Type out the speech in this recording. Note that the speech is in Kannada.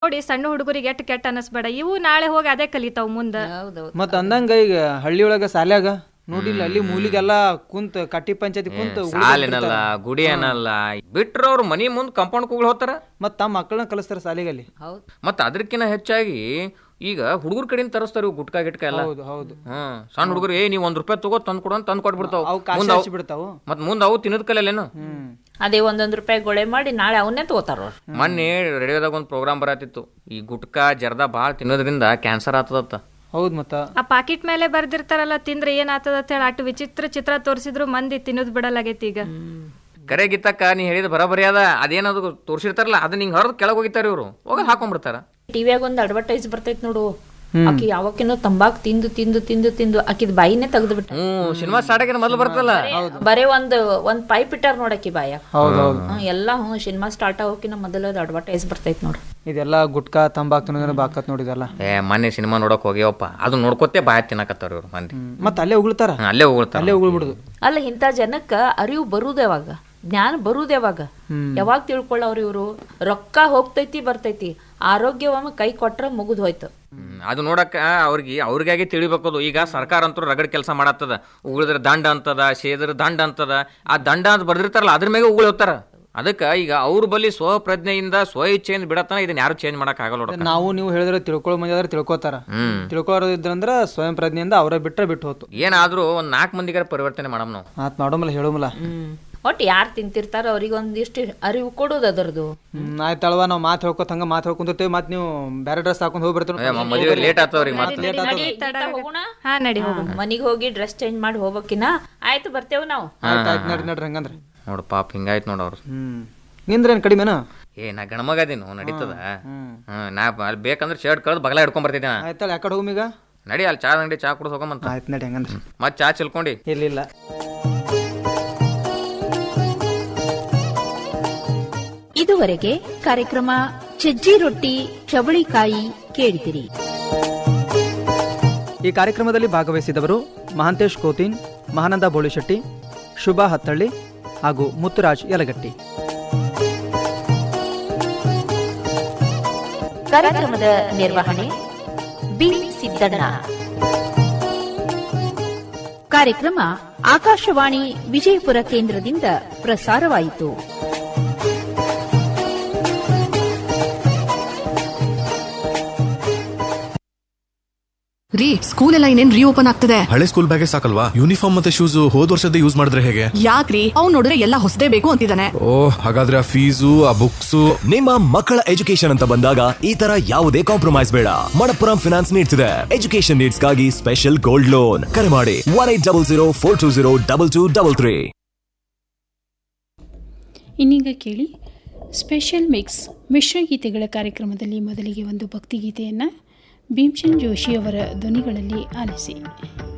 ನೋಡಿ ಸಣ್ಣ ಹುಡುಗರಿಗೆ ಎಟ್ ಕೆಟ್ಟ ಅನಸ್ಬೇಡ ಇವು ನಾಳೆ ಹೋಗಿ ಅದೇ ಕಲಿತಾವ್ ಮುಂದ ಹೌದೌದು ಮತ್ ಅಂದಂಗ ಈಗ ಹಳ್ಳಿಯೊಳಗ ಸಾಲ್ಯಾಗ ನೋಡಿಲ್ಲ ಅಲ್ಲಿ ಮೂಲಿಗೆಲ್ಲ ಕುಂತ ಕಟ್ಟಿ ಪಂಚಾಯತಿ ಕುಂತ ಉಗುಳು ಸಾಲಿನಲ್ಲ ಗುಡಿ ಅನ್ನಲ್ಲ ಬಿಟ್ರ ಅವ್ರ ಮನಿ ಮುಂದ್ ಕಂಪೌಂಡ್ ಕೂಗ್ಳು ಹೋಗ್ತಾರ ಮತ್ ತಮ್ಮ ಮಕ್ಕಳನ್ನ ಕಲಿಸ್ತಾರ ಸಾಲಿಗೆ ಅಲ್ಲಿ ಹೌದು ಮತ್ತ ಅದಕ್ಕಿಂತ ಹೆಚ್ಚಾಗಿ ಈಗ ಹುಡುಗರ ಕಡೆಯಿಂದ ತರಿಸ್ತಾರ ಇವು ಗುಟ್ಕಾ ಗಿಟ್ಕಾ ಎಲ್ಲ ಹೌದು ಹೌದು ಹ್ಮ್ ಸಣ್ಣ ಹುಡುಗರು ಏ ನೀವ್ ಒಂದ್ ರೂಪಾಯಿ ತಗೋ ತಂದ್ ಕೊಡು ಅಂತ ತಂದ್ ಕೊಟ್ಬಿಡ್ತಾವ ಅವು ಕಾಶಿ ಮುಂದ್ ಅವು- ಹಚ್ಚಿ ಬಿಡ್ತಾವು ಮತ್ ಮುಂದ್ ಅವು ತಿನ್ನದ್ ಕಲಿಯಲ್ಲೇನು ಹ್ಮ್ ಅದೇ ಒಂದೊಂದು ರೂಪಾಯಿ ಗೊಳೆ ಮಾಡಿ ನಾಳೆ ಅವನ್ನೇ ತಗೋತಾರ ಅವ್ರು ಮೊನ್ನೆ ರೇಡಿಯೋದಾಗ ಒಂದ್ ಪ್ರೋಗ್ರಾಮ್ ಬರತ್ತಿತ್ತು ಈ ಗುಟ್ಕಾ ಜರ್ದಾ ಬಾಳ್ ತಿನ್ನೋದ್ರಿಂದ ಕ್ಯಾನ್ಸರ್ ಆತದತ್ತ ಹೌದ್ ಮತ್ತ ಆ ಪಾಕಿಟ್ ಮೇಲೆ ಬರ್ದಿರ್ತಾರಲ್ಲ ತಿಂದ್ರೆ ಏನ್ ಆತದ ಅಂತ ಹೇಳಿ ಅಷ್ಟು ವಿಚಿತ್ರ ಚಿತ್ರ ತೋರಿಸಿದ್ರು ಮಂದಿ ತಿನ್ನೋದ್ ಬಿಡಲಾಗೈತಿ ಈಗ ಕರೆ ಗಿತ್ತಕ್ಕ ನೀ ಹೇಳಿದ ಬರಬರಿ ಅದ ಅದೇನದು ತೋರ್ಸಿರ್ತಾರಲ್ಲ ಅದನ್ನ ಹಿಂಗ್ ಹೊರದ್ ಕೆಳಗ್ ಹೋಗಿತಾರ ಇವ್ರು ಹೋಗದ್ ಹಾಕೊಂಡ್ಬಿಡ್ತಾರ ಟಿವಿಯಾಗ ಒಂದು ಅಡ್ವರ್ಟೈಸ್ ಬರ್ತೈತಿ ನೋಡು ಆಕಿ ಯಾವಕ್ಕಿನೂ ತಂಬಾಕ್ ತಿಂದು ತಿಂದು ತಿಂದು ತಿಂದು ಆಕಿದ್ ಬಾಯಿನೇ ತೆಗೆದು ಹ್ಮ್ ಸಿನಿಮಾ ಸ್ಟಾರ್ಟ್ ಆಗಿನ ಮೊದ್ಲು ಬರ್ತಲ್ಲ ಬರೇ ಒಂದ್ ಒಂದ್ ಪೈಪ್ ಇಟ್ಟಾರ ನೋಡಕಿ ಬಾಯ ಹೌದ್ ಹೌದು ಎಲ್ಲಾ ಹ್ಞೂ ಸಿನಿಮಾ ಸ್ಟಾರ್ಟ್ ಆಗೋಕಿನ ಮೊದಲ ಅಡ್ವರ್ಟೈಸ್ ಬರ್ತೈತಿ ನೋಡು ಇದೆಲ್ಲ ಗುಟ್ಕಾ ತಂಬಾಕ್ ತಿನ್ನೋದ್ರ ಬಾಕತ್ ನೋಡಿದಲ್ಲ ಏ ಮೊನ್ನೆ ಸಿನಿಮಾ ನೋಡಕ್ ಹೋಗ್ಯವಪ್ಪ ಅದು ನೋಡ್ಕೊತೆ ಬಾಯ ತಿನ್ನಕತ್ತಾರ ಇವ್ರು ಮಂದಿ ಮತ್ ಅಲ್ಲೇ ಉಗುಳ್ತಾರ ಹ್ಮ್, ಅಲ್ಲೇ ಹೋಗ್ತಾರ ಅಲ್ಲೇ ಉಗುಳ್ಬಿಡುದು ಅಲ್ಲ ಇಂಥ ಜನಕ್ಕ ಅರಿವು ಬರುದು ಯಾವಾಗ ಜ್ಞಾನ ಬರುದು ಯಾವಾಗ ಯಾವಾಗ ತಿಳ್ಕೊಳ್ಳೋರು ಇವರು ರೊಕ್ಕ ಹೋಗ್ತೈತಿ ಬರ್ತೈತಿ ಆರೋಗ್ಯ ಒಮ್ಮೆ ಕೈ ಕೊಟ್ರ ಮುಗಿದು ಹೋಯ್ತು ಹ್ಮ್, ಅದು ನೋಡಕ್ಕ ಅವ್ರಿಗೆ ಅವ್ರಿಗಾಗೆ ತಿಳಿಬೇಕದು ಈಗ ಸರ್ಕಾರ ಅಂತೂ ರಗಡ್ ಕೆಲಸ ಮಾಡತ್ತದ ಉಗುಳಿದ್ರ ದಂಡ ಅಂತದ ಸೇದ್ರ ದಂಡ ಅಂತದ ಆ ದಂಡ ಅಂತ ಬರ್ದಿರ್ತಾರಲ್ಲ ಅದ್ರ ಮೇಲೆ ಉಗುಳಿ ಹೋಗ್ತಾರ ಅದಕ್ಕ ಈಗ ಅವ್ರ ಬಳಿ ಸ್ವಪ್ರಜ್ಞೆಯಿಂದ ಸ್ವ ಇಚ್ಛೆಯಿಂದ ಬಿಡತನ ಇದನ್ನ ಯಾರು ಚೇಂಜ್ ಮಾಡಕ್ ಆಗಲ್ಲ ನೋಡಕ್ಕ ನಾವು ನೀವು ಹೇಳಿದ್ರೆ ತಿಳ್ಕೊಳ್ಳೋ ಮಂದಿ ಆದ್ರೆ ತಿಳ್ಕೊತಾರ ಹ್ಮ್ ತಿಳ್ಕೊಳ್ಳೋದಿದ್ರಂದ್ರ ಸ್ವಯಂ ಪ್ರಜ್ಞೆಯಿಂದ ಅವರೇ ಬಿಟ್ರೆ ಬಿಟ್ಟು ಹೋತು ಏನಾದ್ರೂ ಒಂದ್ ನಾಲ್ಕು ಮಂದಿಗಾರ ಪರಿವರ್ತನೆ ಮಾಡಮ್ ನಾವು ಆತ್ ಮಾಡೋಮಲ್ಲ ಹೇಳೋಮಲ್ಲ ಹ್ಮ್ ಒಟ್ಟು ಯಾರು ತಿಂತಿರ್ತಾರ ಅವ್ರಿಗೆ ಒಂದಿಷ್ಟು ಅರಿವು ಕೊಡೋದು ಅದರದು ಹ್ಮ್ ಆಯ್ತಲ್ವಾ ನಾವು ಮಾತು ಹೇಳ್ಕೊತ ಹಂಗ ಮಾತು ಹೇಳ್ಕೊಂತಿರ್ತೇವೆ ಮತ್ ನೀವು ಬೇರೆ ಡ್ರೆಸ್ ಹಾಕೊಂಡ್ ಹೋಗಿ ಏ, ಮ- ಮದ್ವೆ ಲೇಟ್ ಆತವ್ರಿಗೆ ಮತ್ತೆ ಹೋಗೋಣ ಹಾ ನಡಿ ಹೋಗು ಮನಿಗ್ ಹೋಗಿ ಡ್ರೆಸ್ ಚೇಂಜ್ ಮಾಡಿ ಹೋಗ್ಬೇಕಿನ ಆಯ್ತು ಬರ್ತೇವ್ ನಾವು ಆಯ್ತು ಆಯ್ತು ನಡ್ರಿ ನಡ್ರಿ ಹಂಗಂದ್ರೆ ನೋಡು ಪಾಪ ಹಿಂಗಾಯ್ತು ನೋಡು ಅವ್ರು ಹ್ಮ್ ನಿಂದ್ರೇನ್ ಕಡಿಮೆನ ಏ ನಾ ಗಣಮಗದೀನು ನಡೀತದ ಹ್ಮ್ ನಾ ಅಲ್ಲಿ ಬೇಕಂದ್ರೆ ಶರ್ಟ್ ಕಳ್ದು ಬಗಲ ಹಿಡ್ಕೊಂಡ್ ಬರ್ತಿದ್ದೆ ನಾ ಆಯ್ತಲ್ಲ ಯಾಕಡೆ ಹೋಗೀಗ ನಡಿ ಅಲ್ಲಿ ಚಾ ಅಂಗಡಿ ಚಾ ಕುಡ್ದು ಹೋಗಮಂತ ಆಯ್ತು ನಡಿ ಹಂಗಂದ್ರೆ ಮತ್ ಚಾ ಚಿಲ್ಕೊಂಡಿ ಇರ್ಲಿಲ್ಲ ಇದುವರೆಗೆ ಕಾರ್ಯಕ್ರಮ ಸಜ್ಜಿ ರೊಟ್ಟಿ ಚವಳಿಕಾಯಿ ಕೇಳಿದಿರಿ ಈ ಕಾರ್ಯಕ್ರಮದಲ್ಲಿ ಭಾಗವಹಿಸಿದವರು ಮಹಾಂತೇಶ್ ಕೋತಿನ್ ಮಹಾನಂದ ಬೋಳಿಶೆಟ್ಟಿ ಶುಭಾ ಹತ್ತಳ್ಳಿ ಹಾಗೂ ಮುತ್ತುರಾಜ್ ಯಲಗಟ್ಟಿ ಕಾರ್ಯಕ್ರಮದ ನಿರ್ವಹಣೆ ಬಿ ಸಿದ್ದಣ್ಣ ಕಾರ್ಯಕ್ರಮ ಆಕಾಶವಾಣಿ ವಿಜಯಪುರ ಕೇಂದ್ರದಿಂದ ಪ್ರಸಾರವಾಯಿತು ರೀ ಸ್ಕೂಲ್ ಎಲ್ಲ ಇನ್ನೇನ್ ರೀಓಪನ್ ಆಗ್ತದೆ ಹಳೆ ಸ್ಕೂಲ್ ಬ್ಯಾಗೆ ಸಾಕಲ್ವಾ ಯೂನಿಫಾರ್ಮ್ ಮತ್ತೆ ಶೂಸ್ ಹೋದ್ ವರ್ಷದ ಯೂಸ್ ಮಾಡಿದ್ರೆ ಹೇಗೆ ಯಾಕ್ರಿ ಅವ್ನು ನೋಡಿದ್ರೆ ಎಲ್ಲ ಹೊಸದೇ ಬೇಕು ಅಂತಿದ್ದಾನೆ ಓ ಹಾಗಾದ್ರೆ ಆ ಫೀಸು ಆ ಬುಕ್ಸು ನಿಮ್ಮ ಮಕ್ಕಳ ಎಜುಕೇಶನ್ ಅಂತ ಬಂದಾಗ ಈ ತರ ಯಾವುದೇ ಕಾಂಪ್ರಮೈಸ್ ಬೇಡ ಮಣಪ್ಪುರಂ ಫಿನಾನ್ಸ್ ನೀಡ್ತಿದೆ ಎಜುಕೇಶನ್ ನೀಡ್ಸ್ಗಾಗಿ ಸ್ಪೆಷಲ್ ಗೋಲ್ಡ್ ಲೋನ್ ಕರೆ ಮಾಡಿ one eight double zero four two zero double two double three ಇನ್ನೀಗ ಕೇಳಿ ಸ್ಪೆಷಲ್ ಮಿಕ್ಸ್ ಮಿಶ್ರಗೀತೆಗಳ ಕಾರ್ಯಕ್ರಮದಲ್ಲಿ ಮೊದಲಿಗೆ ಒಂದು ಭಕ್ತಿಗೀತೆಯನ್ನು ಭೀಮ್ಸೆನ್ ಜೋಶಿಯವರ ಧ್ವನಿಗಳಲ್ಲಿ ಆಲಿಸಿ